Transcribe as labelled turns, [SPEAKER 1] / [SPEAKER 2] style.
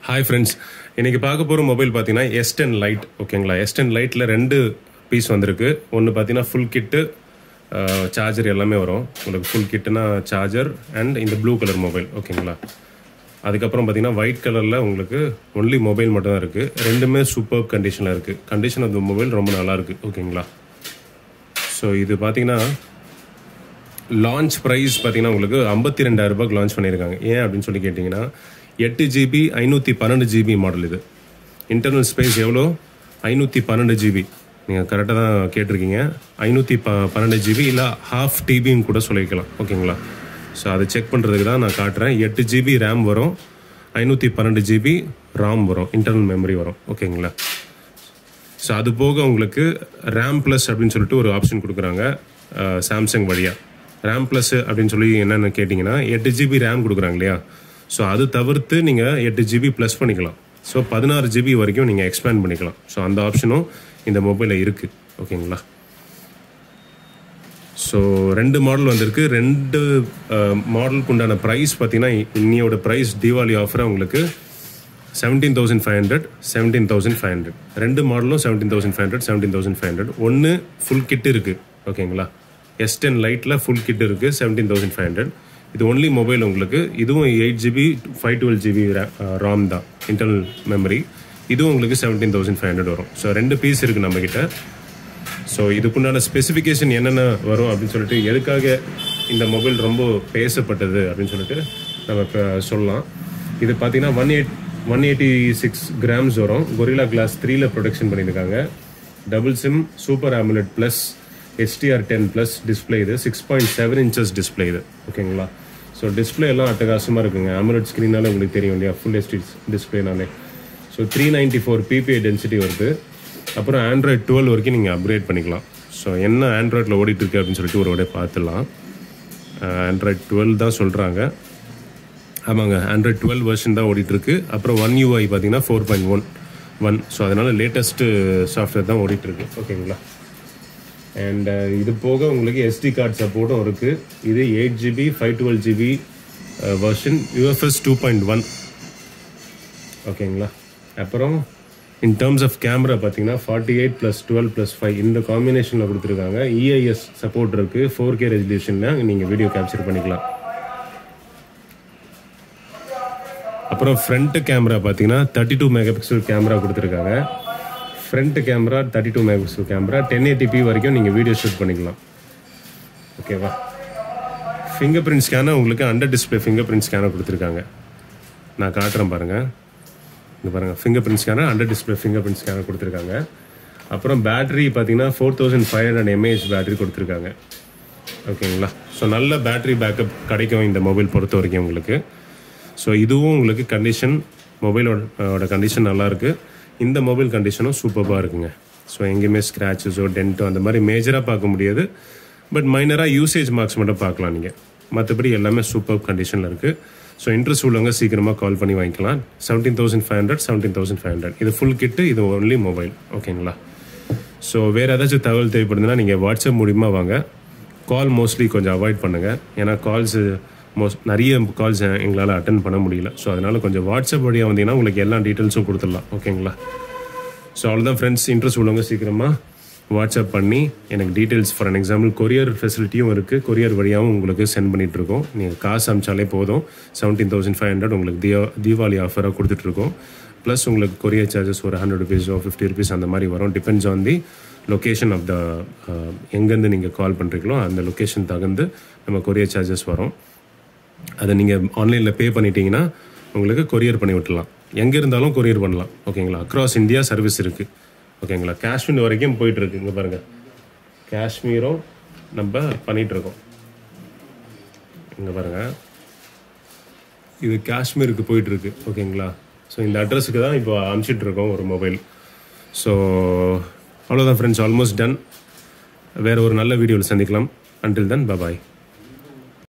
[SPEAKER 1] hi friends இன்னைக்கு பார்க்க போகிற மொபைல் பார்த்தீங்கன்னா எஸ் டென் லைட் ஓகேங்களா எஸ் டென் லைட்டில் ரெண்டு பீஸ் வந்திருக்கு ஒன்று பார்த்தீங்கன்னா ஃபுல் கிட்டு சார்ஜர் எல்லாமே வரும் உங்களுக்கு ஃபுல் கிட்டுனா சார்ஜர் அண்ட் இந்த ப்ளூ கலர் மொபைல் ஓகேங்களா அதுக்கப்புறம் பார்த்தீங்கன்னா ஒயிட் கலரில் உங்களுக்கு ஒன்லி மொபைல் மட்டும் தான் இருக்குது ரெண்டுமே சூப்பர் கண்டிஷனில் இருக்குது கண்டிஷன் ஆஃப் த மொபைல் ரொம்ப நல்லா இருக்குது ஓகேங்களா ஸோ இது பார்த்தீங்கன்னா லான்ச் ப்ரைஸ் பார்த்தீங்கன்னா உங்களுக்கு ஐம்பத்தி ரெண்டாயிரம் ரூபாய்க்கு லான்ச் பண்ணியிருக்காங்க ஏன் அப்படின்னு சொல்லி கேட்டிங்கன்னா எட்டு ஜிபி ஐநூற்றி பன்னெண்டு ஜிபி மாடல் இது இன்டர்னல் ஸ்பேஸ் எவ்வளோ ஐநூற்றி பன்னெண்டு ஜிபி நீங்கள் கரெக்டாக தான் கேட்டிருக்கீங்க ஐநூற்றி ப பன்னெண்டு ஜிபி இல்லை ஹாஃப் டிபின்னு கூட சொல்லிக்கலாம் ஓகேங்களா ஸோ அதை செக் பண்ணுறதுக்கு தான் நான் காட்டுறேன் எட்டு ஜிபி ரேம் வரும் ஐநூற்றி பன்னெண்டு ஜிபி ராம் வரும் இன்டர்னல் மெமரி வரும் ஓகேங்களா ஸோ அது போக உங்களுக்கு ரேம் ப்ளஸ் அப்படின்னு சொல்லிட்டு ஒரு ஆப்ஷன் கொடுக்குறாங்க சாம்சங் வழியாக ரேம் ப்ளஸ் அப்படின்னு சொல்லி என்னென்னு கேட்டிங்கன்னா எட்டு ஜிபி ரேம் கொடுக்குறாங்க இல்லையா ஸோ அது தவிர்த்து நீங்கள் எட்டு ஜிபி ப்ளஸ் பண்ணிக்கலாம் ஸோ பதினாறு ஜிபி வரைக்கும் நீங்கள் எக்ஸ்பேண்ட் பண்ணிக்கலாம் ஸோ அந்த ஆப்ஷனும் இந்த மொபைலில் இருக்குது ஓகேங்களா ஸோ ரெண்டு மாடல் வந்திருக்கு ரெண்டு மாடலுக்கு உண்டான ப்ரைஸ் பார்த்தீங்கன்னா இன்னியோட ப்ரைஸ் தீபாவளி ஆஃபராக உங்களுக்கு seventeen thousand five hundred seventeen thousand five hundred ரெண்டு மாடலும் seventeen thousand five hundred seventeen thousand five hundred ஒன்று ஃபுல் கிட் இருக்குது ஓகேங்களா எஸ் டென் லைட்டில் ஃபுல் கிட் இருக்குது செவன்டீன் தௌசண்ட் ஃபைவ் ஹண்ட்ரட் இது ஒன்லி மொபைல் உங்களுக்கு இதுவும் eight GB five twelve GB RAM தான் இன்டர்னல் மெமரி இதுவும் உங்களுக்கு செவன்டீன் தௌசண்ட் ஃபைவ் ஹண்ட்ரட் வரும் ஸோ ரெண்டு பீஸ் இருக்குது நம்மக்கிட்ட ஸோ இதுக்குண்டான ஸ்பெசிஃபிகேஷன் என்னென்ன வரும் அப்படின்னு சொல்லிட்டு எதுக்காக இந்த மொபைல் ரொம்ப பேசப்பட்டது அப்படின்னு சொல்லிட்டு நம்ம இப்போ சொல்லலாம் இது பார்த்தீங்கன்னா one eight one eighty six grams வரும் கொரிலா கிளாஸ் த்ரீல ப்ரொடக்ஷன் பண்ணியிருக்காங்க double SIM super AMOLED plus HDR ten plus display இது six point seven inches display இது ஓகேங்களா ஸோ டிஸ்பிளே எல்லாம் அட்டகாசமாக இருக்குங்க ஆமுலெட் ஸ்க்ரீனால உங்களுக்கு தெரியும் இல்லையா ஃபுல் ஹெச்டி டிஸ்பிளேனாலே so three ninety four PPI density வருது அப்புறம் ஆண்ட்ராய்ட் டுவெல் வரைக்கும் நீங்கள் அப்கிரேட் பண்ணிக்கலாம் ஸோ என்ன ஆண்ட்ராய்டில் ஓடிட்டு இருக்கு அப்படின்னு சொல்லிட்டு ஒரு வாட்டி பார்த்துடலாம் ஆண்ட்ராய்ட் டுவெல் தான் சொல்கிறாங்க ஆமாங்க ஆண்ட்ராய்ட் டுவெல் வெர்ஷன் தான் ஓடிட்டு இருக்கு அப்புறம் ஒன் யூஐ பார்த்தீங்கன்னா four point one one so அதனால லேட்டஸ்ட்டு சாஃப்ட்வேர் தான் ஓடிட்டு இருக்கு ஓகேங்களா அண்ட் இது போக உங்களுக்கு எஸ்டி கார்டு சப்போர்ட்டும் இருக்குது இது eight GB five twelve GB version UFS two point one ஓகேங்களா அப்புறம் இன் டேர்ம்ஸ் ஆஃப் கேமரா பார்த்தீங்கன்னா forty eight plus twelve plus five இந்த காம்பினேஷனில் கொடுத்துருக்காங்க இஐஎஸ் சப்போர்ட் இருக்குது ஃபோர் கே ரெசல்யூஷனில் நீங்கள் வீடியோ கேப்சர் பண்ணிக்கலாம் அப்புறம் ஃப்ரண்ட் கேமரா பார்த்தீங்கன்னா thirty two mega pixel camera கொடுத்துருக்காங்க front camera thirty two mega pixel camera ten eighty p வரைக்கும் நீங்கள் வீடியோ ஷூட் பண்ணிக்கலாம் ஓகேவா ஃபிங்கர் பிரிண்ட் ஸ்கேனர் உங்களுக்கு under display finger print scanner கொடுத்துருக்காங்க நான் காட்டுறேன் பாருங்கள் இங்கே பாருங்கள் finger print scanner under display finger print scanner கொடுத்துருக்காங்க அப்புறம் பேட்டரி பார்த்தீங்கன்னா four thousand five hundred mAh battery கொடுத்துருக்காங்க ஓகேங்களா ஸோ நல்ல பேட்டரி பேக்கப் கிடைக்கும் இந்த மொபைல் பொறுத்த வரைக்கும் உங்களுக்கு ஸோ இதுவும் உங்களுக்கு கண்டிஷன் மொபைலோட கண்டிஷன் நல்லாயிருக்கு இந்த மொபைல் கண்டிஷனும் சூப்பராக இருக்குங்க ஸோ எங்கேயுமே ஸ்க்ராச்சஸோ டென்ட்டோ அந்த மாதிரி மேஜராக பார்க்க முடியாது பட் மைனராக யூசேஜ் மார்க்ஸ் மட்டும் பார்க்கலாம் நீங்கள் மற்றபடி எல்லாமே சூப்பர் கண்டிஷனில் இருக்குது ஸோ இன்ட்ரெஸ்ட் உள்ளவங்க சீக்கிரமாக கால் பண்ணி வாங்கிக்கலாம் seventeen thousand five hundred seventeen thousand five hundred இது ஃபுல் கிட்டு இது ஒன்லி மொபைல் ஓகேங்களா ஸோ வேறு ஏதாச்சும் தகவல் தேவைப்படுதுன்னா நீங்கள் வாட்ஸ்அப் மூலிமா வாங்க கால் மோஸ்ட்லி கொஞ்சம் அவாய்ட் பண்ணுங்கள் ஏன்னா கால்ஸ் மோஸ்ட் நிறைய கால்ஸ் எங்களால் அட்டன் பண்ண முடியல ஸோ அதனால் கொஞ்சம் வாட்ஸ்அப் வழியாக வந்தீங்கன்னா உங்களுக்கு எல்லா டீட்டெயில்ஸும் கொடுத்துடலாம் ஓகேங்களா ஸோ அவ்வளோதான் ஃப்ரெண்ட்ஸ் இன்ட்ரெஸ்ட் உள்ளவங்க சீக்கிரமாக வாட்ஸ்அப் பண்ணி எனக்கு details for an example courier ஃபெசிலிட்டியும் இருக்குது கொரியர் வழியாகவும் உங்களுக்கு சென்ட் பண்ணிகிட்ருக்கோம் நீங்கள் காசு அமிச்சாலே போதும் செவன்டீன் தௌசண்ட் ஃபைவ் ஹண்ட்ரட் உங்களுக்கு தீபா தீபாவளி ஆஃபராக கொடுத்துட்ருக்கோம் ப்ளஸ் உங்களுக்கு கொரியர் சார்ஜஸ் ஒரு ஹண்ட்ரட் ருபீஸோ ஃபிஃப்டி ருபீஸ் அந்த மாதிரி வரும் depends on the location of the எங்கேருந்து நீங்கள் கால் பண்ணுறீங்களோ அந்த லொக்கேஷன் தகுந்து நம்ம கொரியர் சார்ஜஸ் வரும் அதை நீங்கள் ஆன்லைனில் பே பண்ணிட்டீங்கன்னா உங்களுக்கு கொரியர் பண்ணி விட்டுலாம் எங்கே இருந்தாலும் கொரியர் பண்ணலாம் ஓகேங்களா அக்ராஸ் இந்தியா சர்வீஸ் இருக்குது ஓகேங்களா காஷ்மீர் வரைக்கும் போயிட்டுருக்கு இங்கே பாருங்கள் காஷ்மீரும் நம்ம பண்ணிகிட்ருக்கோம் இங்கே பாருங்கள் இது காஷ்மீருக்கு போயிட்டுருக்கு ஓகேங்களா ஸோ இந்த அட்ரஸுக்கு தான் இப்போ அனுப்பிச்சிட்ருக்கோம் ஒரு மொபைல் ஸோ அவ்வளோதான் ஃப்ரெண்ட்ஸ் ஆல்மோஸ்ட் டன் வேறு ஒரு நல்ல வீடியோவில் சந்திக்கலாம் அன்டில் தென் பபாய்